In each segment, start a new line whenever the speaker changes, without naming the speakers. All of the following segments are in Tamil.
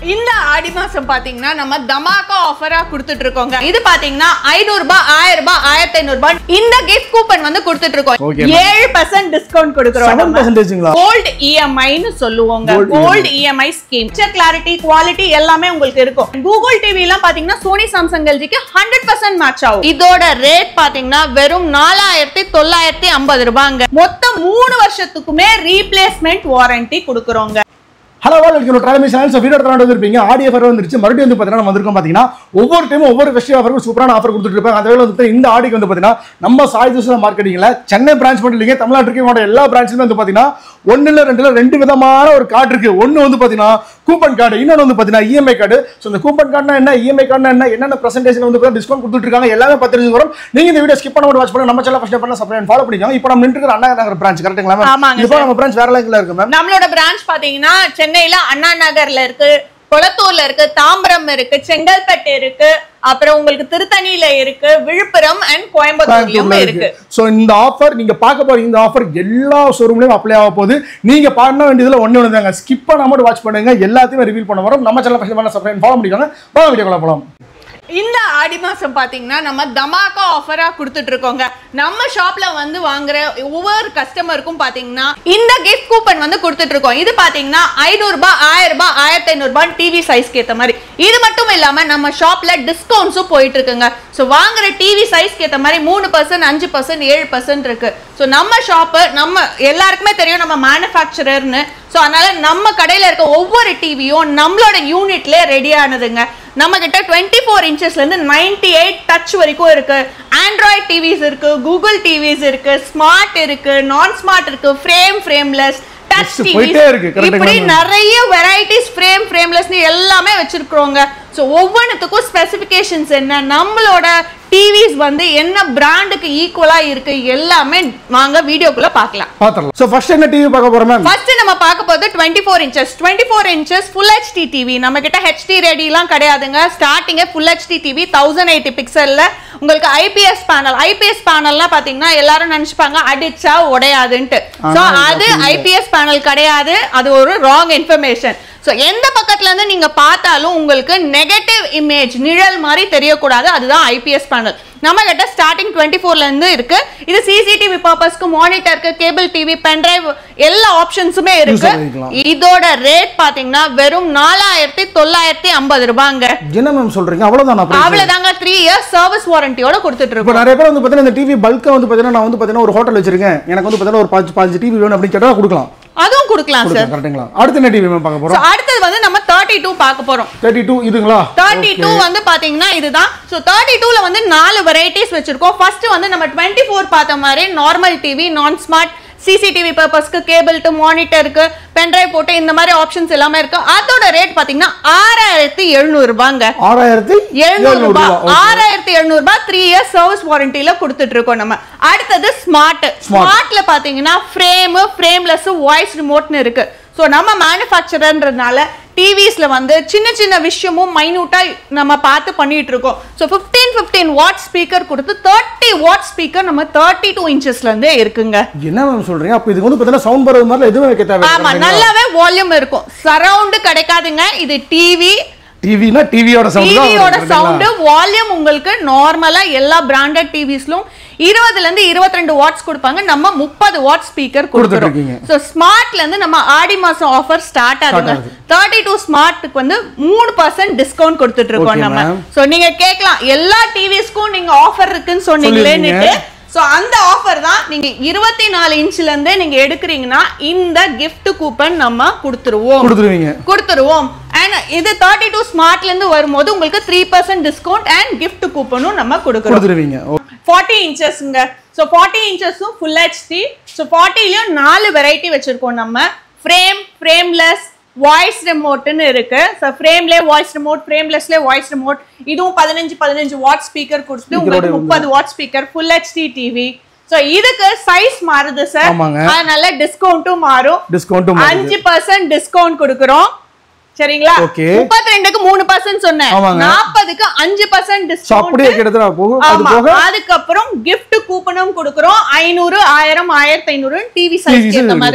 இந்த ஆடி மாசம் பாத்தீங்கன்னா நம்ம தமாக்கா ஆஃபரா கொடுத்துட்டு இருக்கோங்க இது பாத்தீங்கன்னா ஐநூறு ரூபாய் ஆயிரம் ரூபாய் ஆயிரத்தி ஐநூறு ரூபாய் இந்த கிஃப்ட் கூப்பன் வந்து கொடுத்துட்டு இருக்கோம்
Okay,
ஏழு பர்சன்ட் டிஸ்கவுண்ட் கொடுக்குறோம்
செவன் பர்சன்டேஜுங்களா
கோல்ட் இஎம்ஐன்னு சொல்லுவாங்க
Gold
gold EMI scheme clarity quality எல்லாமே உங்களுக்கு இருக்கும் கூகுள் டிவி எல்லாம் பாத்தீங்கன்னா சோனி சாம்சங் எல்ஜிக்கு ஹண்ட்ரட் பர்சன்ட் மேட்ச் ஆகும் இதோட ரேட் பாத்தீங்கன்னா வெறும் நாலாயிரத்தி தொள்ளாயிரத்தி ஐம்பது ரூபாங்க மொத்தம் மூணு வருஷத்துக்குமே ரீப்ளேஸ்மெண்ட் வாரண்டி கொடுக்குறோங்க
ஹலோ வால் welcome travel channel so video எடுத்து வந்திருப்பீங்க ஆடியோ ஆஃபர் வந்துருச்சு மறுபடியும் வந்து பார்த்தீங்கன்னா நம்ம வந்திருக்கோம் பார்த்தீங்கன்னா ஒவ்வொரு டைமும் ஒவ்வொரு ஃபெஸ்டிவல் ஆஃபருக்கும் சூப்பரான ஆஃபர் கொடுத்துட்டு இருப்பாங்க அந்த வேலை வந்து இந்த ஆடிக்கு வந்து பார்த்தீங்கன்னா நம்ம சாய் தூசா மார்க்கெட்டிங்கில் சென்னை பிரான்ச் மட்டும் இல்லைங்க தமிழ்நாட்டுக்கு இருக்கவங்களோட எல்லா பிரான்ச்சுமே வந்து பார்த்தீங்கன்னா ஒன்றில் ரெண்டுல ரெண்டு விதமான ஒரு கார்டு இருக்கு ஒன்று வந்து பார்த்தீங்கன்னா கூப்பன் கார்டு இன்னொன்று வந்து பார்த்தீங்கன்னா இஎம்ஐ கார்டு ஸோ இந்த கூப்பன் கார்டுனா என்ன இஎம்ஐ கார்டுனா என்ன என்னென்ன பிரசன்டேஷன் வந்து டிஸ்கவுண்ட் கொடுத்துட்டு இருக்காங்க எல்லாமே பத்து வரும் நீங்க இந்த வீடியோ ஸ்கிப் பண்ண வாட்ச் பண்ண நம்ம சேனல் ஃபஸ்ட் பண்ண சப்ஸ்கிரைப் ஃபாலோ பண்ணிக்கோங்க இப்போ நம்ம நின்று இருக்கிற அண்ணா நகர் பிரான்ச் கரெக்ட்டுங்களா மேம்
ஆமாங்க
இப்போ நம்ம பிரான்ச் வேற லைன்ல இருக்கு மேம்
நம்மளோட பிரான்ச் பாத்தீங்கன்னா சென்னையில அண்ணா நகர்ல இருக்கு கொளத்தூர்ல இருக்கு தாம்பரம் இருக்கு செங்கல்பட்டு இருக்கு அப்புறம் உங்களுக்கு திருத்தணியில இருக்கு விழுப்புரம் அண்ட் கோயம்புத்தூர்லயும் இருக்கு
ஸோ இந்த ஆஃபர் நீங்க பார்க்க போற இந்த ஆஃபர் எல்லா ஷோரூம்லயும் அப்ளை ஆக போகுது நீங்க பண்ண வேண்டியதுல ஒண்ணு ஒன்று தாங்க ஸ்கிப் பண்ணாம வாட்ச் பண்ணுங்க எல்லாத்தையுமே ரிவீல் பண்ண வரோம் நம்ம சேனல் ஃபஸ்ட் பண்ண சப்ஸ்கிரைப் ஃபாலோ பண்ணிக்கோங்க வாங்க வீடியோ போலாம்
இந்த ஆடி மாசம் பாத்தீங்கன்னா நம்ம தமாக்கா ஆஃபரா கொடுத்துட்டு இருக்கோங்க நம்ம ஷாப்ல வந்து வாங்குற ஒவ்வொரு கஸ்டமருக்கும் பாத்தீங்கன்னா இந்த கிஃப்ட் கூப்பன் வந்து கொடுத்துட்டு இருக்கோம் இது பாத்தீங்கன்னா ஐநூறு ரூபாய் ஆயிரம் ரூபாய் ஆயிரத்தி ஐநூறு ரூபாய் டிவி சைஸ்க்கு ஏத்த மாதிரி இது மட்டும் இல்லாம நம்ம ஷாப்ல டிஸ்கவுண்ட்ஸும் போயிட்டு இருக்குங்க ஸோ வாங்குற டிவி சைஸ்க்கு ஏத்த மாதிரி மூணு பர்சன்ட் அஞ்சு பர்சன்ட் ஏழு பர்சன்ட் இருக்கு ஸோ நம்ம ஷாப்பு நம்ம எல்லாருக்குமே தெரியும் நம்ம மேனுஃபேக்சரர்னு ஸோ அதனால நம்ம கடையில் இருக்க ஒவ்வொரு டிவியும் நம்மளோட யூனிட்ல ரெடி ஆனதுங்க நம்ம கிட்ட டுவெண்ட்டி ஃபோர் இன்ச்சஸ்லேருந்து நைன்டி எயிட் டச் வரைக்கும் இருக்கு ஆண்ட்ராய்ட் டிவிஸ் இருக்கு கூகுள் டிவிஸ் இருக்கு ஸ்மார்ட் இருக்கு நான் ஸ்மார்ட் இருக்கு ஃப்ரேம் ஃப்ரேம்லெஸ் டச்
List போயிட்டே இருக்கு, correct ஆ
இப்படி
ma'am.
நிறைய வெரைட்டிஸ் ஃப்ரேம் ஃப்ரேம்லெஸ்னு எல்லாமே வச்சிருக்கிறோங்க ஸோ ஒவ்வொன்றுத்துக்கும் ஸ்பெசிஃபிகேஷன்ஸ் என்ன நம்மளோட டிவிஸ் வந்து என்ன பிராண்டுக்கு ஈக்குவலா இருக்கு எல்லாமே வாங்க வீடியோக்குள்ள பார்க்கலாம்
பாத்திரலாம் ஸோ ஃபர்ஸ்ட் என்ன டிவி பார்க்க போறோம் மேம்
ஃபர்ஸ்ட் நம்ம பார்க்க போறது twenty four inches twenty four inches full HD TV நம்ம கிட்ட ஹெச்டி ரெடிலாம் கிடையாதுங்க ஸ்டார்டிங்கே full HD TV thousand eighty பிக்சல்ல உங்களுக்கு ஐபிஎஸ் பேனல் ஐபிஎஸ் பேனல்லாம் பாத்தீங்கன்னா எல்லாரும் நினைச்சுப்பாங்க அடிச்சா உடையாதுன்ட்டு ஸோ
ஆனா,
அது
அப்படி இல்ல.
ஐபிஎஸ் பேனல் கிடையாது அது ஒரு ராங் இன்ஃபர்மேஷன் ஸோ எந்த பக்கத்துல இருந்து நீங்க பார்த்தாலும் உங்களுக்கு நெகட்டிவ் இமேஜ் நிழல் மாதிரி தெரியக்கூடாது அதுதான் ஐபிஎஸ் பேனல் நம்ம கிட்ட ஸ்டார்டிங் டுவெண்ட்டி ஃபோர்ல இருந்து இருக்கு இது சிசிடிவி பர்பஸ்க்கு மானிட்டருக்கு கேபிள் டிவி பென்ட்ரைவ் எல்லா ஆப்ஷன்ஸுமே இருக்கு
பண்ணிக்கலாம்.
இதோட ரேட் பாத்தீங்கன்னா வெறும் நாலாயிரத்தி தொள்ளாயிரத்தி ஐம்பது ரூபாங்க
என்ன மேம் சொல்றீங்க அவ்வளவுதான் price?
அவ்வளவுதாங்க த்ரீ இயர்ஸ் சர்வீஸ் வாரண்டியோட கொடுத்துட்டு
இப்போ
இருக்கோம்
நிறைய பேர் வந்து பார்த்தீங்கன்னா இந்த டிவி பல்காக வந்து பார்த்தீங்கன்னா நான் வந்து பார்த்தீங்கன்னா ஒரு ஹோட்டல் வச்சிருக்கேன் எனக்கு வந்து பார்த்தீங்கன்னா ஒரு பாஞ்சு பாஞ்சு டிவி வேணும் அப்படின்னு கேட்டால் கொடுக்கலாம்
அதுவும் கொடுக்கலாம் சார்
கொடுக்கலாம் கரெக்டுங்களா அடுத்து என்ன டிவி மேம் பார்க்க போறோம்
அடுத்தது வந்து நம்ம தேர்ட்டி டூ பார்க்க போறோம்
தேர்ட்டி டூ இதுங்களா
தேர்ட்டி டூ வந்து பாத்தீங்கன்னா இதுதான் ஸோ தேர்ட்டி டூல வந்து நாலு வெரைட்டிஸ் வச்சிருக்கோம் ஃபர்ஸ்ட் வந்து நம்ம டுவெண்ட்டி ஃபோர் பார்த்த மாதிரி normal TV non smart CCTV பர்பஸ்க்கு கேபிள் டு மானிட்டருக்கு பென்ட்ரைவ் போட்டு இந்த மாதிரி ஆப்ஷன்ஸ் எல்லாமே இருக்கு அதோட ரேட் பாத்தீங்கன்னா ஆறாயிரத்தி எழுநூறு ரூபாங்க
ஆறாயிரத்தி
எழுநூறு ரூபாய்
ரூபாய்
ஆறாயிரத்தி எழுநூறு ரூபாய் த்ரீ இயர்ஸ் சர்வீஸ் வாரண்டியில கொடுத்துட்டு இருக்கோம் நம்ம அடுத்தது ஸ்மார்ட் ஸ்மார்ட்ல பாத்தீங்கன்னா ஃப்ரேம் ஃப்ரேம்லெஸ் வாய்ஸ் ரிமோட்னு இருக்கு ஸோ நம்ம மேனுஃபேக்சரர்ன்றதுனால டிவிஸ்ல வந்து சின்ன சின்ன விஷயமும் மைன்யூட்டா நம்ம பார்த்து பண்ணிட்டு இருக்கோம் so fifteen fifteen watt speaker கொடுத்து தேர்ட்டி வாட் ஸ்பீக்கர் நம்ம தேர்ட்டி டூ இன்ச்சஸ்ல இருந்தே இருக்குங்க
என்ன மேம் சொல்றீங்க அப்போ இதுக்கு வந்து பார்த்தீங்கன்னா சவுண்ட் பரவு மாதிரி எதுவுமே வைக்க தேவை
ஆமா நல்லாவே வால்யூம் இருக்கும் சரவுண்டு கிடைக்காதுங்க இது டிவி
டிவினா டிவியோட சவுண்ட்
டிவியோட சவுண்ட் வால்யூம் உங்களுக்கு நார்மலா எல்லா பிராண்டட் டிவிஸ்லும் இருபதுல இருந்து இருபத்தி ரெண்டு வாட்ஸ் கொடுப்பாங்க நம்ம முப்பது வாட் ஸ்பீக்கர் கொடுக்குறோம்
கொடுத்துட்ருக்கீங்க.
ஸோ ஸ்மார்ட்ல இருந்து நம்ம ஆடி மாசம் ஆஃபர் ஸ்டார்ட் ஆகுது
ஆகுது.
தேர்ட்டி டூ ஸ்மார்ட்டுக்கு வந்து மூணு பர்சன்ட் டிஸ்கவுண்ட் கொடுத்துட்டு இருக்கோம்
Okay,
நம்ம
ma'am.
ஸோ நீங்க கேட்கலாம் எல்லா டிவிஸ்க்கும் நீங்க ஆஃபர் இருக்குன்னு சொன்னீங்களேன்னு
சொல்லிருக்கீங்க.
ஸோ அந்த ஆஃபர் தான் நீங்க இருபத்தி நாலு இன்ச்ல இருந்தே நீங்க எடுக்கிறீங்கன்னா இந்த gift கூப்பன் நம்ம கொடுத்துருவோம்
கொடுத்துருவீங்க
கொடுத்துருவோம் அண்ட் இது தேர்ட்டி டூ ஸ்மார்ட்ல இருந்து வரும்போது உங்களுக்கு three percent discount and gift கூப்பனும் நம்ம கொடுக்குறோம்
கொடுத்துருவீங்க ஓ,
ஃபார்ட்டி இன்ச்சஸ்ங்க ஸோ ஃபார்ட்டி இன்ச்சஸும் ஃபுல் ஹெச்டி ஸோ ஃபார்ட்டிலையும் நாலு வெரைட்டி வச்சிருக்கோம் நம்ம ஃப்ரேம் ஃப்ரேம்லெஸ் வாய்ஸ் ரிமோட்னு இருக்கு ஸோ ஃப்ரேம்லே வாய்ஸ் ரிமோட் ஃப்ரேம்லெஸ்லே வாய்ஸ் ரிமோட் இதுவும் பதினஞ்சு பதினஞ்சு வாட் ஸ்பீக்கர் கொடுத்து
Speaker
உங்களுக்கு
ஓட
முப்பது watt speaker full HD TV so இதுக்கு சைஸ் மாறுது சார்
ஆமாங்க.
அதனால டிஸ்கவுண்ட்டும் மாறும்
டிஸ்கவுண்ட்டும்
அஞ்சு பர்சன்ட் டிஸ்கவுண்ட் கொடுக்குறோம் சரிங்களா
Okay.
முப்பத்தி ரெண்டுக்கு மூணு பர்சன்ட் சொன்னேன்
ஆமாங்க.
நாற்பதுக்கு அஞ்சு பர்சன்ட்
ஸோ அப்படியே
டிஸ்கவுண்ட்
கிட்டத்தட்ட போகும் அது
ஆமா
போக
அதுக்கப்புறம் gift கூப்பனும் கொடுக்குறோம் ஐநூறு ஆயிரம் ஆயிரத்தி ஐநூறு டிவி
TV
சைஸ் ஏத்த மாதிரி
கொடுக்குறீங்க.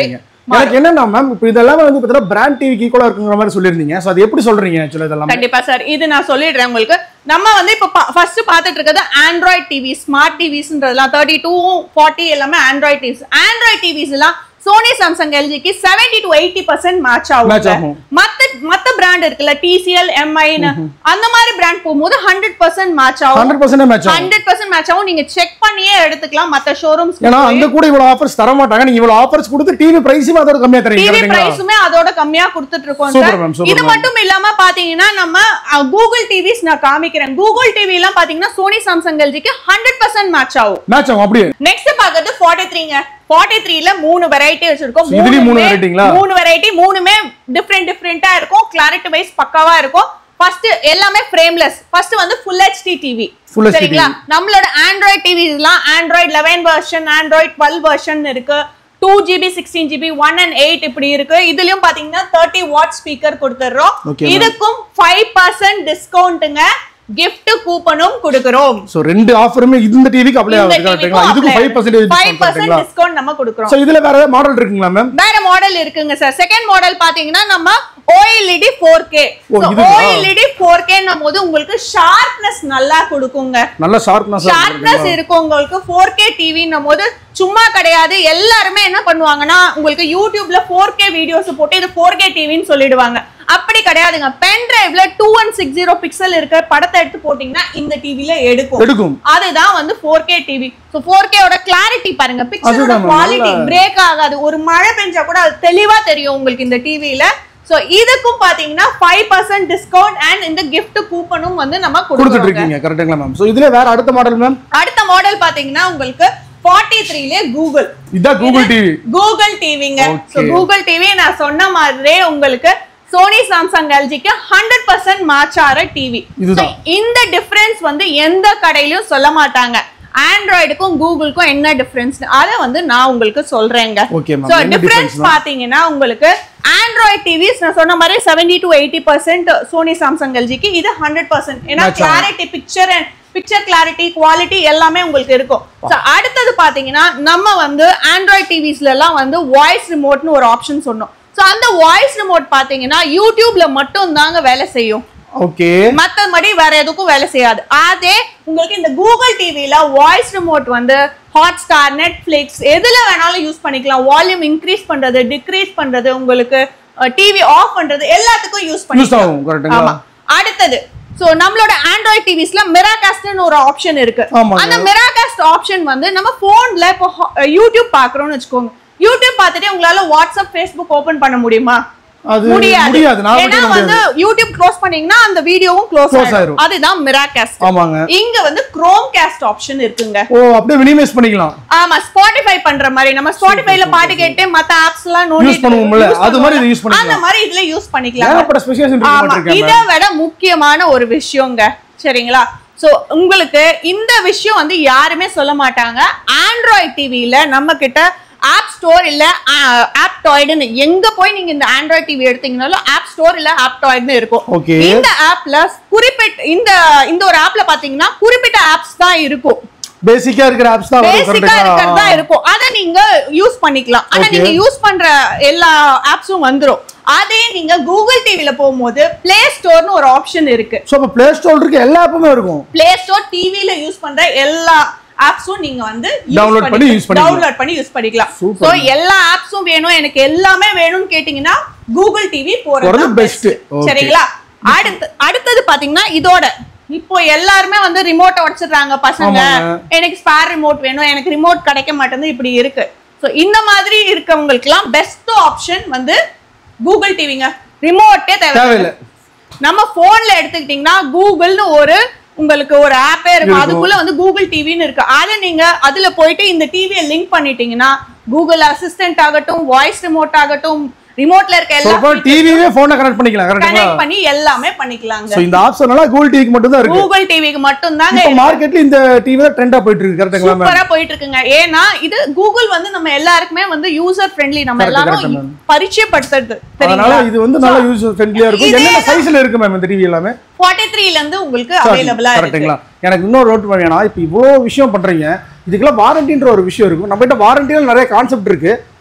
எனக்கு என்னன்னா மேம் இப்போ இதெல்லாம் வந்து பார்த்தீங்கன்னா பிராண்ட் டிவிக்கு ஈக்குவலா இருக்குங்கிற மாதிரி சொல்லியிருந்தீங்க ஸோ அது எப்படி சொல்றீங்க ஆக்சுவலா இதெல்லாம்
கண்டிப்பா சார் இது நான் சொல்லிடுறேன் உங்களுக்கு நம்ம வந்து இப்போ ஃபர்ஸ்ட் பார்த்துட்டு இருக்கிறது ஆண்ட்ராய்ட் டிவி ஸ்மார்ட் டிவிஸ்ன்றதுலாம் தேர்ட்டி டூ ஃபார்ட்டி எல்லாமே ஆண்ட்ராய்ட் டிவிஸ் ஆண்ட்ராய்ட் டிவிஸ் எல்லாம் சோனி சாம்சங் எல்ஜிக்கு seventy to eighty percent match
Match
ஆகும்
ஆகும்.
மத்த மத்த பிராண்ட் இருக்குல்ல டிசிஎல் எம்ஐன்னு அந்த மாதிரி பிராண்ட் போகும்போது ஹண்ட்ரட் பர்சன்ட் மேட்ச் ஆகும்
ஹண்ட்ரட் பர்சன்ட் மேட்ச் ஆகும்
ஹண்ட்ரட் பர்சன்ட் மேட்ச் ஆகும் நீங்க செக் பண்ணியே எடுத்துக்கலாம் மத்த ஷோரூம்ஸ்
ஏன்னா அங்க கூட இவ்வளவு ஆஃபர்ஸ் தர மாட்டாங்க நீங்க இவ்வளவு ஆஃபர்ஸ் கொடுத்து டிவி பிரைஸும் அதோட கம்மியா தரீங்க
டிவி
கரெக்ட்டுங்களா
பிரைஸுமே அதோட கம்மியா கொடுத்துட்டு இருக்கோம்
Super
சார்
ma'am, super
இது
ma'am.
மட்டும் இல்லாம பாத்தீங்கன்னா நம்ம கூகுள் டிவிஸ் நான் காமிக்கிறேன் கூகுள் டிவி எல்லாம் பாத்தீங்கன்னா சோனி சாம்சங் எல்ஜிக்கு ஹண்ட்ரட் பர்சன்ட் மேட்ச் ஆகும்
மேட்ச் ஆகும் அப்படியே
நெக்ஸ்ட் பாக்குறது ஃபார்ட்டி த்ரீங்க ஃபார்ட்டி த்ரீல மூணு வெரைட்டி வச்சிருக்கோம்
So, இதுலயும் மூணு
மூணுமே-
variety-ங்களா?
மூணு வெரைட்டி மூணுமே டிஃப்ரெண்ட் டிஃப்ரெண்டா இருக்கும் கிளாரிட்டி வைஸ் பக்காவா இருக்கும் ஃபர்ஸ்ட் எல்லாமே ஃப்ரேம்லெஸ் ஃபர்ஸ்ட் வந்து full HD TV
Full HD
சரிங்களா நம்மளோட ஆண்ட்ராய்ட் டிவிஸ்லாம் Android eleven version Android twelve version இருக்கு two GB sixteen GB one and eight இப்படி இருக்கு இதுலயும் பாத்தீங்கன்னா தேர்ட்டி வாட் ஸ்பீக்கர் கொடுத்துடுறோம்
Okay, ma'am.
இதுக்கும் ஃபைவ் பர்சன்ட் டிஸ்கவுண்ட்டுங்க gift கூப்பனும் கொடுக்குறோம்
சோ ரெண்டு ஆஃபருமே இந்த டிவிக்கு அப்ளை ஆகுது கரெக்ட்டுங்களா இதுக்கு five percentage
five percent discount நம்ம கொடுக்குறோம்
சோ இதுல வேற ஏதாவது மாடல் இருக்குங்களா மேம்
வேற மாடல் இருக்குங்க சார் செகண்ட் மாடல் பாத்தீங்கன்னா நம்ம ஓஎல்இடி ஃபோர் கே
ஓ, இதுவா?
ஓஎல்இடி ஃபோர் கேன்னும் போது உங்களுக்கு ஷார்ப்னஸ் நல்லா கொடுக்குங்க
நல்ல ஷார்ப்னஸ்
ஷார்ப்னஸ் இருக்கும் உங்களுக்கு ஃபோர் கே டிவின்னும் போது சும்மா கிடையாது எல்லாருமே என்ன பண்ணுவாங்கன்னா உங்களுக்கு யூடியூப்ல ஃபோர் கே வீடியோஸ் போட்டு இது ஃபோர் கே டிவின்னு சொல்லிடுவாங்க அப்படி கிடையாதுங்க பென் டிரைவ்ல two one six zero pixel இருக்கிற படத்தை எடுத்து போட்டீங்கன்னா இந்த டிவில எடுக்கும்
எடுக்கும்
அதுதான் வந்து four K TV so four கேவோட கிளாரிட்டி பாருங்க பிக்சரோட
அதுதான் ma'am,
குவாலிட்டி
நல்லா-
பிரேக் ஆகாது ஒரு மழை பெஞ்சா கூட அது தெளிவா தெரியும் உங்களுக்கு இந்த டிவில ஸோ இதுக்கும் பாத்தீங்கன்னா ஃபைவ் பர்சன்ட் டிஸ்கவுண்ட் அண்ட் இந்த gift கூப்பனும் வந்து நம்ம
கொடுத்துட்டு
கொடுத்துட்டு
இருக்கீங்க கரெக்ட்டுங்களா மேம் சோ இதுல வேற அடுத்த மாடல் மேம்
அடுத்த மாடல் பாத்தீங்கன்னா உங்களுக்கு ஃபார்ட்டி த்ரீலே கூகுள்
இதான் கூகுள் டிவி
கூகுள் டிவிங்க
Okay.
ஸோ கூகுள் டிவி நான் சொன்ன மாதிரியே உங்களுக்கு சோனி சாம்சங் எல்ஜிக்கு ஹண்ட்ரட் பர்சன்ட் மேட்ச் ஆகிற டிவி
இதுதான்.
இந்த டிஃபரன்ஸ் வந்து எந்த கடையிலயும் சொல்ல மாட்டாங்க ஆண்ட்ராய்டுக்கும் கூகுளுக்கும் என்ன டிஃபரன்ஸ் அதை வந்து நான் உங்களுக்கு சொல்றேங்க
Okay, ma'am.
ஸோ
என்ன
டிஃபரன்ஸ்
difference, ma'am?
பாத்தீங்கன்னா உங்களுக்கு ஆண்ட்ராய்ட் டிவிஸ் நான் சொன்ன மாதிரி seventy to eighty percent Sony Samsung எல்ஜிக்கு இது ஹண்ட்ரட் பர்சன்ட் ஏன்னா
Match ஆகும்.
Clarity picture and picture clarity quality எல்லாமே உங்களுக்கு இருக்கும் So, அடுத்தது பாத்தீங்கன்னா நம்ம வந்து ஆண்ட்ராய்ட் டிவிஸ்ல எல்லாம் வந்து வாய்ஸ் ரிமோட்னு ஒரு ஆப்ஷன் சொன்னோம் ஸோ அந்த வாய்ஸ் ரிமோட் பாத்தீங்கன்னா யூடியூப்ல மட்டும் தாங்க வேலை செய்யும்
ஓகே
மத்தபடி வேற எதுக்கும் வேலை செய்யாது அதே உங்களுக்கு இந்த கூகுள் டிவில வாய்ஸ் ரிமோட் வந்து ஹாட் ஸ்டார் நெட்ஃபிளிக்ஸ் எதுல வேணாலும் யூஸ் பண்ணிக்கலாம் வால்யூம் இன்க்ரீஸ் பண்றது டிக்ரீஸ் பண்றது உங்களுக்கு டிவி ஆஃப் பண்றது எல்லாத்துக்கும் யூஸ்
யூஸ்
பண்ணிக்கலாம்
ஆகும் கரெக்ட்டுங்களா
ஆமா அடுத்தது சோ நம்மளோட ஆண்ட்ராய்ட் டிவிஸ்ல மிராகாஸ்ட்னு ஒரு ஆப்ஷன் இருக்கு
ஆமாங்க.
அந்த மிராகாஸ்ட் ஆப்ஷன் வந்து நம்ம போன்ல இப்போ ஹ- யூடியூப் பாக்குறோம்னு வச்சுக்கோங்க யூடியூப் பார்த்துட்டு உங்களால வாட்ஸ்அப் ஃபேஸ்புக் ஓபன் பண்ண முடியுமா
அது
முடியாது
முடியாது நான்
ஏன்னா
மட்டும்
வந்து யூடியூப் க்ளோஸ் பண்ணீங்கன்னா அந்த வீடியோவும் க்ளோஸ்
Close
ஆயிடும்
ஆயிரும்.
அதுதான் மிராகாஸ்ட்
ஆமாங்க
இங்க வந்து குரோம் காஸ்ட் ஆப்ஷன் இருக்குங்க
ஓ அப்படியே மினிமைஸ் பண்ணிக்கலாம்
ஆமா ஸ்பாட்டிஃபை பண்ற மாதிரி நம்ம ஸ்பாட்டிஃபைல பாட்டு கேட்டு மத்த ஆப்ஸ் எல்லாம் நோண்டி
Use பண்ணுவோம்ல, அது மாதிரி இதை use பண்ணிக்கலாம்.
அந்த மாதிரி இதுல யூஸ் பண்ணிக்கலாம்
ஏகப்பட்ட ஸ்பெஷலைசேஷன்
ஆமா
இருக்கு
இதை விட முக்கியமான ஒரு விஷயங்க சரிங்களா சோ உங்களுக்கு இந்த விஷயம் வந்து யாருமே சொல்ல மாட்டாங்க ஆண்ட்ராய்ட் டிவில நம்ம கிட்ட ஆப் ஸ்டோர் இல்ல ஆப் டாய்டுன்னு எங்க போய் நீங்க இந்த ஆண்ட்ராய்ட் டிவி எடுத்தீங்கனாலும் ஆப் ஸ்டோர் இல்ல ஆப் டாய்டுன்னு இருக்கும்
Okay.
இந்த ஆப்ல குறிப்பிட்ட இந்த இந்த ஒரு ஆப்ல பாத்தீங்கன்னா குறிப்பிட்ட ஆப்ஸ் தான் இருக்கும்
பேசிக்கா இருக்கிற ஆப்ஸ் தான் வரும்
பேசிக்கா இருக்கிறதா
கரெக்ட்டா
இருக்கும் அத நீங்க யூஸ் பண்ணிக்கலாம் ஆனா
Okay.
நீங்க யூஸ் பண்ற எல்லா ஆப்ஸும் வந்துரும் அதே நீங்க கூகுள் டிவில போகும்போது பிளே ஸ்டோர்னு ஒரு ஆப்ஷன் இருக்கு
சோ அப்ப பிளே ஸ்டோர் இருக்கு எல்லா ஆப்புமே இருக்கும்
பிளே ஸ்டோர் டிவில யூஸ் பண்ற எல்லா ஆப்ஸும் நீங்க வந்து
Download பண்ணி use பண்ணிக்கலாம்.
டவுன்லோட் பண்ணி யூஸ் பண்ணிக்கலாம்
Super.
சோ எல்லா ஆப்ஸும் வேணும் எனக்கு எல்லாமே வேணும்னு கேட்டீங்கன்னா கூகுள் டிவி
போறது
போறது
best.
Best
Okay.
சரிங்களா அடுத்து அடுத்தது பாத்தீங்கன்னா இதோட இப்போ எல்லாருமே வந்து ரிமோட் உடைச்சிடுறாங்க பசங்க
ஆமாங்க.
எனக்கு ஸ்பேர் ரிமோட் வேணும் எனக்கு ரிமோட் கிடைக்க மாட்டேங்குது இப்படி இருக்கு சோ இந்த மாதிரி இருக்கவங்களுக்குலாம் பெஸ்ட் ஆப்ஷன் வந்து கூகுள் டிவிங்க ரிமோட்டே தேவை
தேவையில்லை
நம்ம போன்ல எடுத்துக்கிட்டீங்கன்னா கூகுள்னு ஒரு உங்களுக்கு ஒரு ஆப்பே இருக்கும்
இருக்கும்.
அதுக்குள்ள வந்து கூகுள் டிவின்னு இருக்கு அதை நீங்க அதுல போயிட்டு இந்த டிவியை லிங்க் பண்ணிட்டீங்கன்னா கூகுள் அசிஸ்டன்ட் ஆகட்டும் வாய்ஸ் ரிமோட் ஆகட்டும் ரிமோட்ல இருக்க எல்லா
சொல்றப்ப டிவியே போனை கனெக்ட் பண்ணிக்கலாம் கரெக்ட்டுங்களா
கனெக்ட் பண்ணி எல்லாமே பண்ணிக்கலாங்க
சோ இந்த ஆப்ஷனால கூகுள் டிவிக்கு மட்டும் தான் இருக்கு
கூகுள் டிவிக்கு மட்டும் தாங்க
இப்போ மார்க்கெட்ல இந்த டிவி தான் ட்ரெண்டா போயிட்டு இருக்கு கரெக்ட்டுங்களா மேம்
சூப்பரா போயிட்டு இருக்குங்க ஏன்னா இது கூகுள் வந்து நம்ம எல்லாருக்குமே வந்து யூசர் ஃப்ரெண்ட்லி நம்ம
Correct, correct,
எல்லாரும்
ma'am.
பரிச்சயப்படுத்துறது
அதனால
சரிங்களா
இது வந்து நல்லா யூஸ் ஃப்ரெண்ட்லியா இருக்கும்
இதே
என்னென்ன சைஸ்ல இருக்கு மேம் இந்த டிவி எல்லாமே
ஃபார்ட்டி த்ரீல இருந்து உங்களுக்கு அவைலபிளா இருக்கு
கரெக்ட்டுங்களா எனக்கு இன்னொரு ரோட் வேணா இப்போ இவ்வளோ விஷயம் பண்றீங்க இதுக்கெல்லாம் வாரண்டின்ற ஒரு விஷயம் இருக்கும் நம்ம கிட்ட வாரண்டியில நிறைய கான்செப்ட் இருக்கு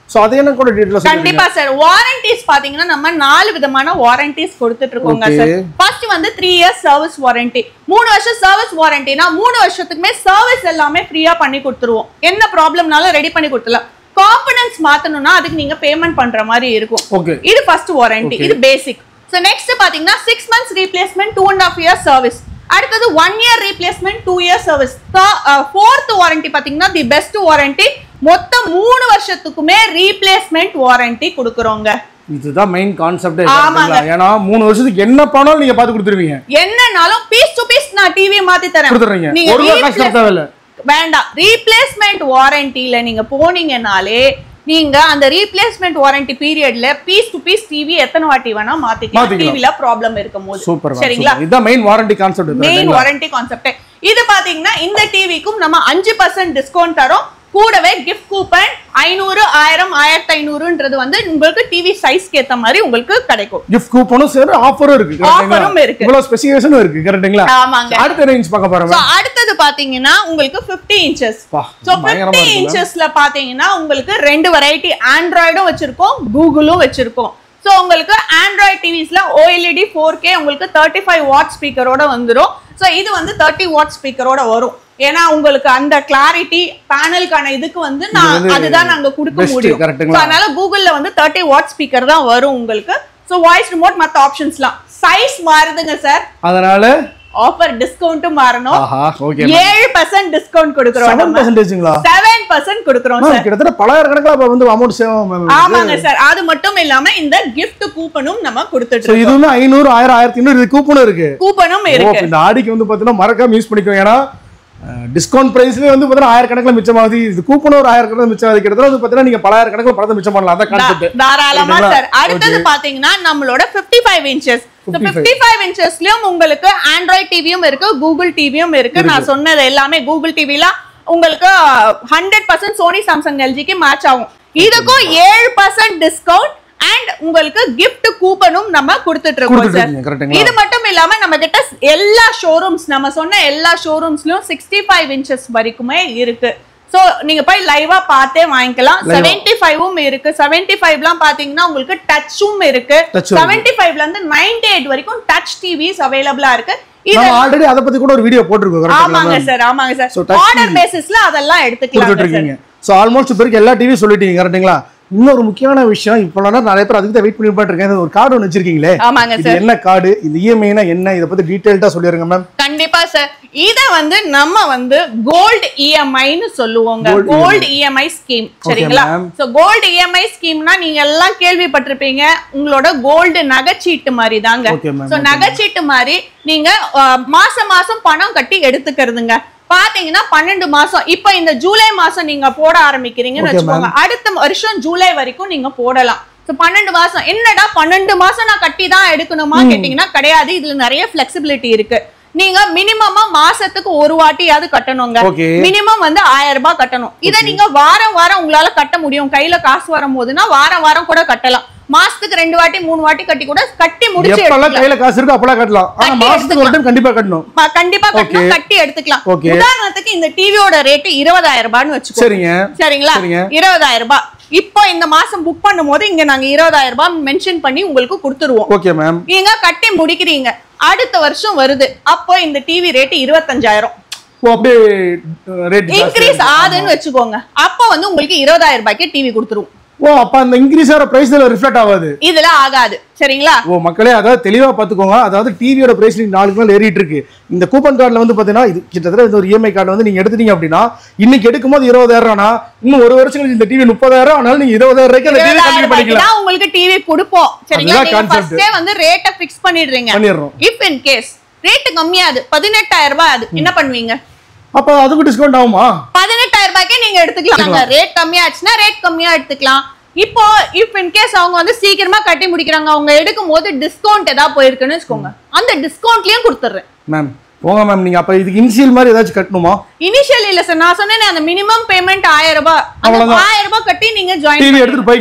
ஸோ அதை என்ன கூட டீட்டெயில்ஸ்
கண்டிப்பா சார் வாரண்டிஸ் பாத்தீங்கன்னா நம்ம நாலு விதமான வாரண்டிஸ் கொடுத்துட்டு இருக்கோங்க
Okay.
சார் ஃபர்ஸ்ட் வந்து த்ரீ இயர்ஸ் சர்வீஸ் வாரண்டி மூணு வருஷம் சர்வீஸ் வாரண்டினா மூணு வருஷத்துக்குமே சர்வீஸ் எல்லாமே ஃப்ரீயா பண்ணி கொடுத்துருவோம் என்ன ப்ராப்ளம்னாலும் ரெடி பண்ணி கொடுத்துடலாம் காம்பனன்ட்ஸ் மாத்தணும்னா அதுக்கு நீங்க பேமெண்ட் பண்ற மாதிரி இருக்கும்
ஓகே
இது ஃபர்ஸ்ட் வாரண்டி இது பேசிக் ஸோ நெக்ஸ்ட் பாத்தீங்கன்னா six months replacement two and half years service அடுத்தது one year replacement two years service fourth warranty பாத்தீங்கன்னா தி பெஸ்ட் வாரண்டி மொத்தம் மூணு வருஷத்துக்குமே ரீப்ளேஸ்மெண்ட் வாரண்டி கொடுக்குறோங்க
இதுதான் மெயின் கான்செப்டே
ஆமாங்க.
ஏன்னா மூணு வருஷத்துக்கு என்ன பண்ணாலும் நீங்க பார்த்து கொடுத்துருவீங்க
என்னனாலும் பீஸ் டு பீஸ் நான் டிவி மாத்தி தரேன்
கொடுத்துறீங்க
நீங்க
ஒரு ரூபா காசு
replace-
தர தேவையில்ல
வேண்டாம் ரீப்ளேஸ்மெண்ட் வாரண்டில நீங்க போனீங்கனாலே நீங்க அந்த ரீப்ளேஸ்மெண்ட் வாரண்டி பீரியட்ல பீஸ் டு பீஸ் டிவி எத்தனை வாட்டி வேணா மாத்திக்கலாம்
மாத்திக்கலாம்.
டிவில ப்ராப்ளம் இருக்கும் போது
சூப்பர்
சரிங்களா
இதுதான் main warranty concept
main warranty concept இது பாத்தீங்கன்னா இந்த டிவிக்கும் நம்ம அஞ்சு பர்சன்ட் டிஸ்கவுண்ட் தரோம் கூடவே கிஃப்ட் கூப்பன் ஐநூறு ஆயிரம் ஆயிரத்தி ஐநூறுன்றது வந்து உங்களுக்கு டிவி சைஸ்க்கு ஏத்த மாதிரி உங்களுக்கு கிடைக்கும்
கிஃப்ட் கூப்பனும் சரி ஆஃபரும் இருக்கு
Offer-ம்
correct-ங்களா?
இருக்கு.
இவ்வளவு ஸ்பெசிஃபிகேஷனும் இருக்கு கரெக்ட்டுங்களா
ஆமாங்க
அடுத்த ரேஞ்ச் பார்க்க போறோம்
So, அடுத்தது பாத்தீங்கன்னா உங்களுக்கு 50 இன்ச்சஸ்
பா,
ஸோ
பயங்கரமா
ஃபிஃப்டி
இருக்குல்ல?
இன்ச்சஸ்ல பாத்தீங்கன்னா உங்களுக்கு ரெண்டு வெரைட்டி ஆண்ட்ராய்டும் வச்சிருக்கோம் கூகுளும் வச்சிருக்கோம் ஸோ உங்களுக்கு ஆண்ட்ராய்ட் டிவிஸ்ல ஓஎல்இடி ஃபோர் கே உங்களுக்கு தேர்ட்டி ஃபைவ் வாட் ஸ்பீக்கரோட வந்துடும் ஸோ இது வந்து தேர்ட்டி வாட் ஸ்பீக்கரோட வரும் ஏன்னா உங்களுக்கு அந்த கிளாரிட்டி பேனலுக்கான இதுக்கு வந்து நான்
வந்து
அதுதான் நாங்க கொடுக்க
best,
முடியும்
correct-ங்களா?
So, அதனால கூகுள்ல வந்து தேர்ட்டி வாட் ஸ்பீக்கர் தான் வரும் உங்களுக்கு ஸோ வாய்ஸ் ரிமோட் மற்ற ஆப்ஷன்ஸ்லாம் சைஸ் மாறுதுங்க சார்
அதனால
ஆஃபர் டிஸ்கவுண்ட்டும் மாறணும்
ஆஹா ஓகே
ஏழு பர்சன்ட் டிஸ்கவுண்ட் கொடுக்குறோம்
செவன்
நம்ம
பர்சன்டேஜுங்களா
செவன் பர்சன்ட் கொடுக்குறோம் சார்
கிட்டத்தட்ட பலாயிரக்கணக்கில் அப்ப வந்து அமௌண்ட் சேவ்
ஆமாங்க சார் அது மட்டும் இல்லாம இந்த gift கூப்பனும் நம்ம கொடுத்துட்டு
ஸோ
இருக்கோம்
இதுவுமே ஐநூறு ஆயிரம் ஆயிரத்தி ஐநூறு இது கூப்பனும் இருக்கு
கூப்பனும்
ஓ,
இருக்கு
அப்ப இந்த ஆடிக்கு வந்து பார்த்தீங்கன்னா மறக்காம யூஸ் பண்ணிக்கோ ஏன்னா டிஸ்கவுண்ட் பிரைஸ்லேயே வந்து பார்த்தீங்கன்னா ஆயிரக்கணக்கில் மிச்சமாகுது இது கூப்பன் ஒரு ஆயிரக்கணக்கில் மிச்சமாகுது கிட்டத்தட்ட வந்து பார்த்தீங்கன்னா நீங்க பலாயிரக்கணக்கில் பணத்தை மிச்சம் பண்ணலாம் அதான் கான்செப்ட்
தா- தாராளமா
சரிங்களா?
சார் அடுத்தது பாத்தீங்கன்னா நம்மளோட 55 ஃபைவ் இன்ச்சஸ்
55.
பிப்டி ஃபைவ் இன்ச்சஸ்லயும் உங்களுக்கு ஆண்ட்ராய்ட் டிவியும் இருக்கு கூகுள் டிவியும் இருக்கு நான் சொன்னது எல்லாமே கூகுள் டிவில உங்களுக்கு ஹண்ட்ரட் பர்சன்ட் சோனி சாம்சங் எல்ஜிக்கு மேட்ச் ஆகும் இதுக்கும் ஏழு பர்சன்ட் டிஸ்கவுண்ட் அண்ட் உங்களுக்கு gift கூப்பனும் நம்ம கொடுத்துட்டு இருக்கோம்
கொடுத்துட்டு
சார்
இருக்கீங்க கரெக்ட்டுங்களா
இது மட்டும் இல்லாம நம்ம கிட்ட எல்லா ஷோரூம்ஸ் நம்ம சொன்ன எல்லா ஷோரூம்ஸ்லயும் சிக்ஸ்டி ஃபைவ் இன்ச்சஸ் வரைக்குமே இருக்கு சோ நீங்க போய் லைவா பார்த்தே வாங்கிக்கலாம்
Live-ஆ.
செவன்டி ஃபைவும் இருக்கு செவன்டி ஃபைவ்லாம் பாத்தீங்கன்னா உங்களுக்கு டச்சும் இருக்கு
Touch இருக்கு.
செவன்டி ஃபைவ்ல இருந்து நைன்டி எயிட் வரைக்கும் டச் டிவிஸ் அவைலபிளா இருக்கு இது
நம்ம ஆல்ரெடி அதை பத்தி கூட ஒரு வீடியோ போட்டிருக்கோம்
ஆமாங்க
கரெக்டாக
சார் ஆமாங்க sir
So, touch
order
TV.
பேசிஸ்ல அதெல்லாம்
கொடுத்துட்டு
எடுத்துக்கலாம்
இருக்கீங்க ஸோ ஆல்மோஸ்ட் இப்போ இருக்க எல்லா டிவியும் சொல்லிட்டீங்க கரெக்ட்டுங்களா இன்னொரு முக்கியமான விஷயம் இப்போ நிறைய பேர் அதுக்கு தான் வெயிட் பண்ணி இருக்கேன் ஒரு கார்டு ஒன்று வச்சிருக்கீங்களே
ஆமாங்க
இது
சார்
என்ன கார்டு இது இஎம்ஐனா என்ன இதை பத்தி டீட்டெயில்டா சொல்லிருங்க மேம்
கண்டிப்பா சார் இத வந்து நம்ம வந்து கோல்டு இஎம்ஐன்னு சொல்லுவோங்க
Gold
கோல்டு இஎம்ஐ ஸ்கீம் சரிங்களா
ma'am.
சோ கோல்டு இஎம்ஐ ஸ்கீம்னா நீங்க எல்லாம் கேள்விப்பட்டிருப்பீங்க உங்களோட கோல்டு நகைச்சீட்டு மாதிரி தாங்க
Okay, ma'am,
சோ நகைச்சீட்டு மாதிரி நீங்க அஹ், மாசம் மாசம் பணம் கட்டி எடுத்துக்கிறதுங்க பாத்தீங்கன்னா பன்னெண்டு மாசம் இப்ப இந்த ஜூலை மாசம் நீங்க போட ஆரம்பிக்கிறீங்கன்னு
Okay,
வச்சுக்கோங்க அடுத்த வருஷம் ஜூலை வரைக்கும் நீங்க போடலாம் So, பன்னெண்டு மாசம் என்னடா பன்னெண்டு மாசம் நான் கட்டி தான் எடுக்கணுமா கேட்டீங்கன்னா கிடையாது இதுல நிறைய பிளெக்சிபிலிட்டி இருக்கு நீங்க மினிமமா மாசத்துக்கு ஒரு வாட்டியாவது கட்டணுங்க
ஓகே
மினிமம் வந்து ஆயிரம் ரூபாய் கட்டணும் இத நீங்க வாரம் வாரம் உங்களால கட்ட முடியும் கையில காசு வரும்போதுன்னா வாரம் வாரம் கூட கட்டலாம் மாசத்துக்கு ரெண்டு வாட்டி மூணு வாட்டி கட்டி கூட கட்டி முடிச்சு
எப்பெல்லாம்
எடுத்துக்கலாம்.
கையில காசு இருக்கோ அப்பெல்லாம் கட்டலாம் ஆனா
கட்டி
மாசத்துக்கு ஒரு டைம் கண்டிப்பா கட்டணும்
ம- கண்டிப்பா கட்டணும்
Okay.
கட்டி எடுத்துக்கலாம்
Okay.
உதாரணத்துக்கு இந்த டிவியோட ரேட் இருபதாயிரம் ரூபான்னு வச்சுக்கோ
சரிங்க
சரிங்களா
சரிங்க.
இருபதாயிரம் ரூபாய் இப்போ இந்த மாசம் புக் பண்ணும்போது இங்க நாங்க இருபதாயிரம் ரூபாய் மென்ஷன் பண்ணி உங்களுக்கு கொடுத்துருவோம்
ஓகே மேம்
நீங்க கட்டி முடிக்கிறீங்க அடுத்த வருஷம் வருது அப்போ இந்த டிவி ரேட் இருபத்தஞ்சாயிரம்
ஓ அப்படியே ரேட்
இன்க்ரீஸ் ஆகுதுன்னு வச்சுக்கோங்க அப்போ வந்து உங்களுக்கு இருபதாயிரம் ரூபாய்க்கு டிவி கொடுத்துருவோம்
ஓ அப்ப அந்த இன்க்ரீஸ் ஆகிற பிரைஸ் இதுல ரிஃப்ளெக்ட் ஆகாது
இதுல ஆகாது சரிங்களா
ஓ மக்களே அதாவது தெளிவா பாத்துக்கோங்க அதாவது டிவியோட பிரைஸ் நீங்க நாளுக்கு நாள் ஏறிட்டு இருக்கு இந்த கூப்பன் கார்டுல வந்து பாத்தீங்கன்னா இது கிட்டத்தட்ட இந்த ஒரு இஎம்ஐ கார்டு வந்து நீங்க எடுத்துட்டீங்க அப்படின்னா இன்னைக்கு எடுக்கும்போது இருபதாயிரம்னா இன்னும் ஒரு வருஷம் கழிச்சு இந்த டிவி முப்பதாயிரம் ஆனாலும் நீங்க இருபதாயிரம் ரூபாய்க்கு அந்த டிவி
இருபதாயிரம்
கண்டினியூ
ரூபாய்க்கு
பண்ணிக்கலாம்
தான் உங்களுக்கு டிவி கொடுப்போம் சரிங்களா
அதுதான்
நீங்க
concept.
ஃபர்ஸ்டே வந்து ரேட்டை ஃபிக்ஸ் பண்ணிடுறீங்க
பண்ணிடுறோம்
இஃப் இன் கேஸ் ரேட் கம்மியாது பதினெட்டாயிரம் ரூபாய் அது என்ன பண்ணுவீங்க
அப்ப அதுக்கு டிஸ்கவுண்ட் ஆகுமா
பதினெட்டாயிரம் ரூபாய்க்கே நீங்க எடுத்துக்கலாம் ரேட் கம்மியாச்சுன்னா ரேட் கம்மியா எடுத்துக்கலாம் இப்போ இஃப் இன் கேஸ் அவங்க வந்து சீக்கிரமா கட்டி முடிக்கிறாங்க அவங்க எடுக்கும் போது டிஸ்கவுண்ட் ஏதாவது போயிருக்குன்னு வச்சுக்கோங்க அந்த டிஸ்கவுண்ட்லயும் கொடுத்துட்றேன்
மேம் போங்க மேம் நீங்க அப்ப இதுக்கு இனிஷியல் மாதிரி ஏதாச்சும் கட்டணுமா
இனிஷியல் இல்ல சார் நான் சொன்னேனே அந்த மினிமம் பேமெண்ட் ஆயிரம் ரூபாய் அந்த
அவ்வளவுதான்.
ஆயிரம் ரூபாய் கட்டி நீங்க ஜாயின்
டிவி எடுத்துட்டு போய்க்கலாம்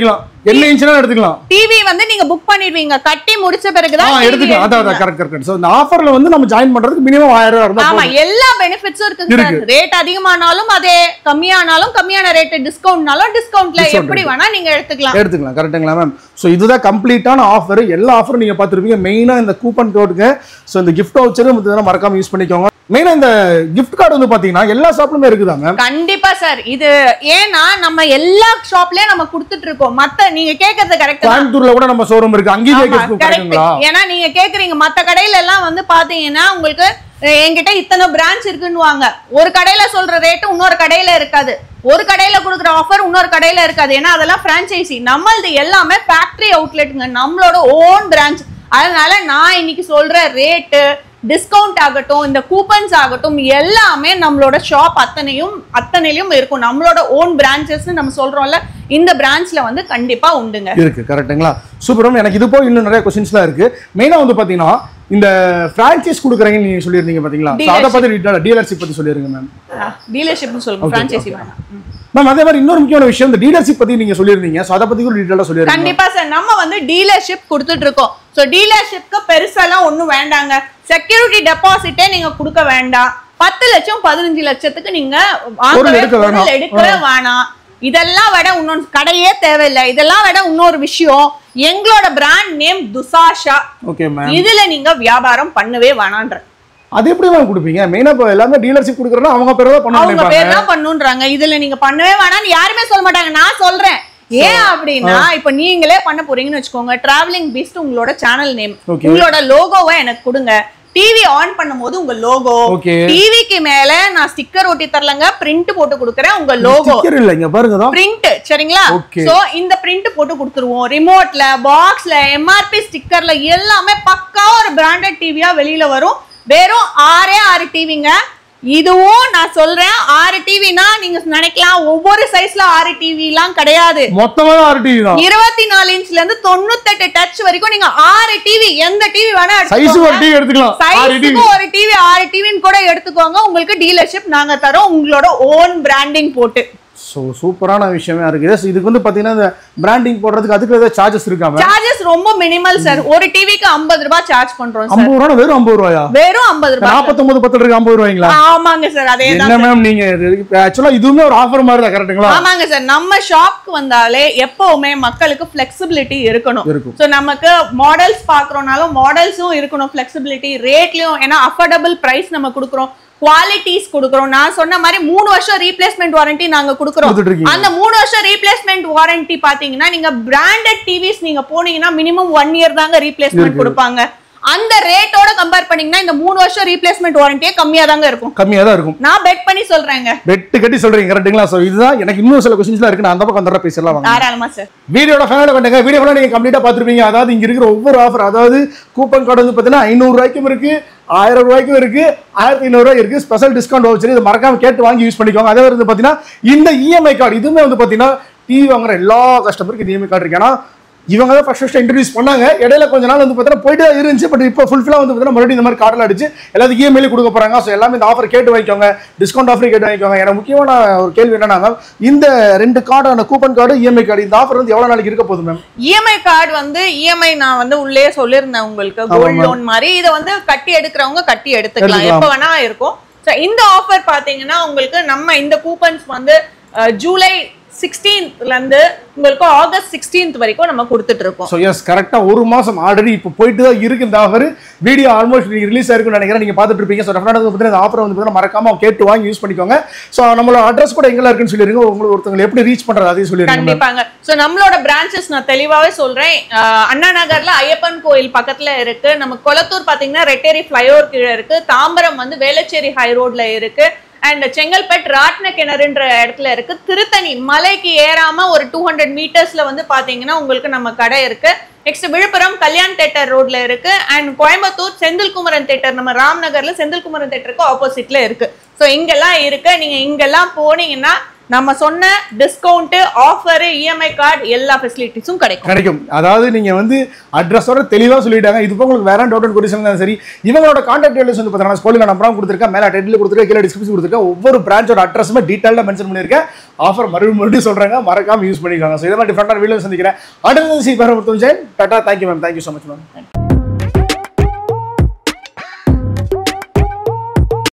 என்ன இன்ச்சுனா எடுத்துக்கலாம்
டிவி வந்து நீங்க புக் பண்ணிடுவீங்க கட்டி முடிச்ச
ஆ
பிறகுதான் TV
எடுத்துக்கலாம் அதான்
எடுப்பீங்க.
அதான் கரெக்ட் கரெக்ட் ஸோ இந்த ஆஃபர்ல வந்து நம்ம ஜாயின் பண்றதுக்கு மினிமம் ஆயிரம் ரூபா இருந்தா
ஆமா
போதும்.
எல்லா பெனிஃபிட்ஸும் இருக்குங்க சார்
இருக்கு.
ரேட் அதிகமானாலும் அதே கம்மியானாலும் கம்மியான ரேட் டிஸ்கவுண்ட்னாலும் டிஸ்கவுண்ட்ல
Discount
எப்படி வேணா நீங்க எடுத்துக்கலாம்
எடுத்துக்கலாம் கரெக்ட்டுங்களா மேம் ஸோ இதுதான் கம்ப்ளீட்டான ஆஃபர் எல்லா ஆஃபரும் நீங்க பார்த்துருப்பீங்க மெயினா இந்த கூப்பன் கோடுக்கு ஸோ இந்த கிஃப்ட் வச்சரும் மறக்காம யூஸ் பண்ணிக்கோங்க மெயினா இந்த கிஃப்ட் கார்டு வந்து பாத்தீங்கன்னா எல்லா ஷாப்லுமே இருக்குதா மேம்
கண்டிப்பா சார் இது ஏன்னா நம்ம எல்லா ஷாப்லயும் நம்ம கொடுத்துட்டு இருக்கோம் மத்த நீங்க கேக்குறது கரெக்ட் தான்
கோயம்புத்தூர்ல கூட நம்ம ஷோரூம் இருக்கு அங்கேயும்
ஆமா,
gift
correct.
கிடைக்குங்களா
ஏன்னா நீங்க கேக்குறீங்க மத்த கடையில எல்லாம் வந்து பாத்தீங்கன்னா உங்களுக்கு அஹ், என்கிட்ட இத்தனை பிரான்ச் இருக்குன்னுவாங்க ஒரு கடையில சொல்ற ரேட்டு இன்னொரு கடையில இருக்காது ஒரு கடையில கொடுக்குற ஆஃபர் இன்னொரு கடையில இருக்காது ஏன்னா அதெல்லாம் பிரான்ச்சைசி நம்மளது எல்லாமே ஃபேக்டரி அவுட்லெட்டுங்க நம்மளோட ஓன் பிரான்ச் அதனால நான் இன்னைக்கு சொல்ற ரேட்டு டிஸ்கவுண்ட் ஆகட்டும் இந்த கூப்பன்ஸ் ஆகட்டும் எல்லாமே நம்மளோட ஷாப் அத்தனையும் அத்தனையிலும் இருக்கும் நம்மளோட ஓன் பிரான்ச்சஸ் நம்ம சொல்றோம்ல இந்த பிரான்ச்ல வந்து கண்டிப்பா உண்டுங்க
இருக்கு கரெக்ட்டுங்களா சூப்பர் மேம் எனக்கு இது போய் இன்னும் நிறைய கொஸ்டின்ஸ்லாம் இருக்கு மெயினா வந்து பாத்தீங்கன்னா இந்த பிரான்ச்சைஸ் கொடுக்குறீங்கன்னு நீங்க சொல்லியிருந்தீங்க பாத்தீங்களா So அதை பத்தி டீலர்ஷிப் பத்தி சொல்லிருங்க மேம்
டீலர்ஷிப்னு சொல்லுங்க பிரான்ச்சைசி வேணாம்
மேம் அதே மாதிரி இன்னொரு முக்கியமான விஷயம் இந்த டீலர்ஷிப் பத்தி நீங்க சொல்லியிருந்தீங்க ஸோ அதை பத்தி கூட டீட்டெயிலாக சொல்லிருங்க
கண்டிப்பா சார் நம்ம வந்து டீலர்ஷிப் கொடுத்துட்டு இருக்கோம் ஸோ டீலர்ஷிப்க்கு பெருசாலாம் ஒண்ணும் வேண்டாங்க செக்யூரிட்டி டெபாசிட்டே நீங்க கொடுக்க வேண்டாம் பத்து லட்சம் பதினஞ்சு லட்சத்துக்கு நீங்க வாங்கவே
பொருள் எடுக்க வேணாம்.
பொருள் எடுக்கவே வேணாம் இதெல்லாம் விட இன்னொன்று கடையே தேவையில்லை இதெல்லாம் விட இன்னொரு விஷயம் எங்களோட brand name Thushasha
okay ma'am
இதுல நீங்க வியாபாரம் பண்ணவே வேணான்ற
அது எப்படி மேம் கொடுப்பீங்க மெயினா இப்போ எல்லாமே டீலர்ஷிப் கொடுக்குறோன்னா அவங்க பேர் தான் பண்ண
அவங்க
நினைப்பாங்க
பேர் தான் பண்ணுன்றாங்க இதுல நீங்க பண்ணவே வேணாம்னு யாருமே சொல்ல மாட்டாங்க நான் சொல்றேன் ஏன் அப்படின்னா இப்ப நீங்களே பண்ண போறீங்கன்னு வச்சுக்கோங்க டிராவலிங் பீஸ்ட் உங்களோட சேனல் நேம்
Okay.
உங்களோட லோகோவை எனக்கு கொடுங்க டிவி ஆன் பண்ணும்போது உங்க லோகோ
ஓகே
டிவிக்கு மேல நான் ஸ்டிக்கர் ஒட்டி தரலங்க பிரிண்ட் போட்டு கொடுக்குறேன் உங்க லோகோ
ஸ்டிக்கர் இல்ல இங்க பாருங்க தான்
பிரிண்ட் சரிங்களா
Okay.
சோ இந்த பிரிண்ட் போட்டு கொடுத்துருவோம் ரிமோட்ல பாக்ஸ்ல எம்ஆர்பி ஸ்டிக்கர்ல எல்லாமே பக்கா ஒரு பிராண்டட் டிவியா வெளியில வரும் வெறும் ஆறே ஆறு டிவிங்க இதுவும் நான் சொல்றேன் ஆறு டிவினா நீங்க நினைக்கலாம் ஒவ்வொரு சைஸ்ல ஆறு டிவி எல்லாம் கிடையாது
மொத்தமா ஆறு டிவி தான்
இருபத்தி நாலு இன்ச்ல இருந்து தொண்ணூத்தெட்டு டச் வரைக்கும் நீங்க ஆறு டிவி எந்த டிவி வேணா
சைஸ் ஒரு
எடுத்துக்கோங்க
டிவி எடுத்துக்கலாம் ஆறு டிவி
சைஸுக்கு ஒரு டிவி ஆறு டிவின்னு கூட எடுத்துக்கோங்க உங்களுக்கு டீலர்ஷிப் நாங்க தரோம் உங்களோட ஓன் பிராண்டிங் போட்டு
ஸோ சூப்பரான விஷயமே இருக்குது So, இதுக்கு வந்து பாத்தீங்கன்னா இந்த பிராண்டிங் போடுறதுக்கு அதுக்கு ஏதாவது சார்ஜஸ் இருக்காம
சார்ஜஸ் ரொம்ப மினிமல் சார் ஒரு டிவிக்கு ஐம்பது ரூபாய் சார்ஜ் பண்றோம் சார்
ஐம்பது ரூபா வெறும் ஐம்பது ரூபாயா
வெறும் ஐம்பது ரூபாய்
நாற்பத்தொன்பது பத்து இருக்கு ஐம்பது ரூபாய்ங்களா
ஆமாங்க சார் அதே தான்
என்ன மேம் நீங்க ஆக்சுவலா இதுவுமே ஒரு ஆஃபர் மாதிரி தான் கரெக்ட்டுங்களா
ஆமாங்க சார் நம்ம ஷாப்க்கு வந்தாலே எப்பவுமே மக்களுக்கு ஃபிளெக்சிபிலிட்டி இருக்கணும்
இருக்கும்
ஸோ நமக்கு மாடல்ஸ் பார்க்குறோம்னாலும் மாடல்ஸும் இருக்கணும் ஃபிளெக்சிபிலிட்டி ரேட்லயும் ஏன்னா அஃபோர்டபுள் பிரைஸ் நம்ம கொடுக்குறோம் குவாலிட்டிஸ் கொடுக்குறோம் நான் சொன்ன மாதிரி மூணு வருஷம் ரீப்ளேஸ்மெண்ட் வாரண்டி நாங்க கொடுக்குறோம்
கொடுத்துட்டு இருக்கீங்க
அந்த மூணு வருஷம் ரீப்ளேஸ்மெண்ட் வாரண்டி பாத்தீங்கன்னா நீங்க பிராண்டட் டிவிஸ் நீங்க போனீங்கன்னா மினிமம் ஒன் இயர் தாங்க ரீப்ளேஸ்மெண்ட் கொடுப்பாங்க அந்த ரேட்டோட கம்பேர் பண்ணீங்கன்னா இந்த மூணு வருஷம் ரீப்ளேஸ்மெண்ட் வாரண்டியே கம்மியா தாங்க இருக்கும்
கம்மியா தான் இருக்கும்
நான் பெட் பண்ணி சொல்றேங்க
வெட்டு கட்டி சொல்றீங்க கரெக்ட்டுங்களா ஸோ இதுதான் எனக்கு இன்னும் சில கொஸ்டின்ஸ்லாம் இருக்கு நான் அந்த பக்கம் அந்த பேசலாம் வாங்க
தாராளமா சார்
வீடியோட ஃபேனல் பண்ணுங்க வீடியோ ஃபுல்லாக நீங்கள் கம்ப்ளீட்டாக பார்த்துருப்பீங்க அதாவது இங்கே இருக்கிற ஒவ்வொரு ஆஃபர் அதாவது கூப்பன் கார்டு வந்து பார்த்தீங்கன்னா ஐநூறுரூவாய்க்கும் இருக்கு ஆயிரம் ரூபாய்க்கும் இருக்கு ஆயிரத்தி ஐநூறுரூவா இருக்கு ஸ்பெஷல் டிஸ்கவுண்ட் வச்சு இதை மறக்காம கேட்டு வாங்கி யூஸ் பண்ணிக்கோங்க அதே மாதிரி வந்து பார்த்தீங்கன்னா இந்த இஎம்ஐ கார்டு இதுவுமே வந்து பார்த்தீங்கன்னா டிவி வாங்குற எல்லா கஸ்டமருக்கு இந்த இஎம்ஐ கார்டு இருக்கு ஏன்னா இவங்க தான் ஃபர்ஸ்ட் ஃபர்ஸ்ட் இன்ட்ரடியூஸ் பண்ணாங்க இடையில கொஞ்ச நாள் வந்து பார்த்தீங்கன்னா போயிட்டு தான் இருந்துச்சு பட் இப்போ ஃபுல்ஃபில்லாக வந்து பார்த்தீங்கன்னா மறுபடியும் இந்த மாதிரி கார்டில் அடிச்சு எல்லாத்துக்கும் இஎம்ஐல கொடுக்க போறாங்க ஸோ எல்லாமே இந்த ஆஃபர் கேட்டு வாங்கிக்கோங்க டிஸ்கவுண்ட் ஆஃபர் கேட்டு வாங்கிக்கோங்க எனக்கு முக்கியமான ஒரு கேள்வி என்னன்னா மேம் இந்த ரெண்டு கார்டான கூப்பன் கார்டு இஎம்ஐ கார்டு இந்த ஆஃபர் வந்து எவ்வளோ நாளைக்கு இருக்க போகுது மேம்
இஎம்ஐ கார்டு வந்து இஎம்ஐ நான் வந்து உள்ளே சொல்லியிருந்தேன் உங்களுக்கு கோல்ட் லோன் மாதிரி இதை வந்து கட்டி எடுக்கிறவங்க கட்டி எடுத்துக்கலாம்
எடுத்துக்கலாம்.
எப்போ வேணா இருக்கும் ஸோ இந்த ஆஃபர் பாத்தீங்கன்னா உங்களுக்கு நம்ம இந்த கூப்பன்ஸ் வந்து அஹ், ஜூலை சிக்ஸ்டீன்த்ல இருந்து உங்களுக்கு ஆகஸ்ட் சிக்ஸ்டீன்த் வரைக்கும் நம்ம கொடுத்துட்டு இருக்கோம்
ஸோ எஸ் கரெக்டாக ஒரு மாதம் ஆல்ரெடி இப்போ போயிட்டு தான் இருக்கு இந்த ஆஃபர் வீடியோ ஆல்மோஸ்ட் நீங்கள் ரிலீஸ் ஆயிருக்குன்னு நினைக்கிறேன் நீங்கள் பார்த்துட்டு இருப்பீங்க ஸோ டெஃபினட்டாக வந்து பார்த்தீங்கன்னா இந்த ஆஃபர் வந்து பார்த்தீங்கன்னா மறக்காம கேட்டு வாங்கி யூஸ் பண்ணிக்கோங்க ஸோ நம்மளோட அட்ரஸ் கூட எங்கெல்லாம் இருக்குன்னு சொல்லிருங்க உங்களுக்கு ஒருத்தவங்களை எப்படி ரீச் பண்ணுறது அதையும் சொல்லிருங்க ma'am.
கண்டிப்பாங்க சோ நம்மளோட பிரான்ச்சஸ் நான் தெளிவாவே சொல்றேன் அஹ், அண்ணா நகர்ல ஐயப்பன் கோயில் பக்கத்துல இருக்கு நம்ம கொளத்தூர் பாத்தீங்கன்னா ரெட்டேரி ஃபிளைஓவர் கீழே இருக்கு தாம்பரம் வந்து வேளச்சேரி ஹை ரோட்ல இருக்கு அண்ட் செங்கல்பட் ராட்ன கிணறுன்ற இடத்துல இருக்கு திருத்தணி மலைக்கு ஏறாம ஒரு டூ ஹண்ட்ரட் மீட்டர்ஸ்ல வந்து பாத்தீங்கன்னா உங்களுக்கு நம்ம கடை இருக்கு நெக்ஸ்ட் விழுப்புரம் கல்யாண் தேட்டர் ரோட்ல இருக்கு அண்ட் கோயம்புத்தூர் செந்தில்குமரன் தேட்டர் நம்ம ராம்நகர்ல செந்தில்குமரன் தேட்டருக்கு ஆப்போசிட்ல இருக்கு ஸோ இங்கெல்லாம் இருக்கு நீங்க இங்கெல்லாம் போனீங்கன்னா நம்ம சொன்ன டிஸ்கவுண்ட் ஆஃபர் இஎம்ஐ கார்டு எல்லா ஃபெசிலிட்டிஸும் கிடைக்கும்
கிடைக்கும் அதாவது நீங்க வந்து அட்ரஸோட தெளிவா சொல்லிட்டாங்க இது போக உங்களுக்கு வேற டவுட் கொரிசன் இருந்தாலும் சரி இவங்களோட கான்டாக்ட் டீடைல்ஸ் வந்து பார்த்தீங்கன்னா ஸ்கூலில் நம்பரும் கொடுத்துருக்கேன் மேலே டைட்டில் கொடுத்துருக்கேன் கீழே டிஸ்கிரிப்ஷன் கொடுத்துருக்கேன் ஒவ்வொரு பிரான்ச்சோட அட்ரஸுமே டீட்டெயிலாக மென்ஷன் பண்ணியிருக்கேன் ஆஃபர் மறுபடியும் மறுபடியும் சொல்றாங்க மறக்காம யூஸ் பண்ணிக்கலாம் ஸோ இதை மாதிரி டிஃப்ரெண்டான வீடியோ சந்திக்கிறேன் அடுத்த சி பேர டாட்டா thank you ma'am thank you so much ma'am